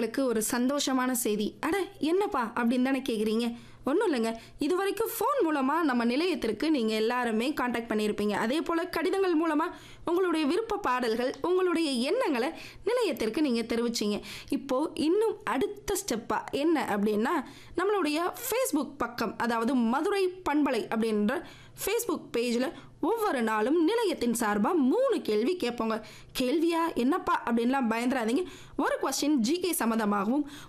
நேயர்களுக்கு ஒரு சந்தோஷமான செய்தி அட என்னப்பா அப்படின்னு தானே கேட்குறீங்க ஒன்றும் இல்லைங்க இது வரைக்கும் ஃபோன் மூலமாக நம்ம நிலையத்திற்கு நீங்கள் எல்லாருமே காண்டாக்ட் பண்ணியிருப்பீங்க அதே போல் கடிதங்கள் மூலமாக உங்களுடைய விருப்ப பாடல்கள் உங்களுடைய எண்ணங்களை நிலையத்திற்கு நீங்கள் தெரிவிச்சிங்க இப்போது இன்னும் அடுத்த ஸ்டெப்பாக என்ன அப்படின்னா நம்மளுடைய ஃபேஸ்புக் பக்கம் அதாவது மதுரை பண்பலை அப்படின்ற ஃபேஸ்புக் பேஜில் ஒவ்வொரு நாளும் நிலையத்தின் சார்பாக மூணு கேள்வி கேட்போங்க கேள்வியா என்னப்பா அப்படின்லாம் பயந்துடாதீங்க ஒரு கொஸ்டின் ஜிகே சம்மந்தமாகவும்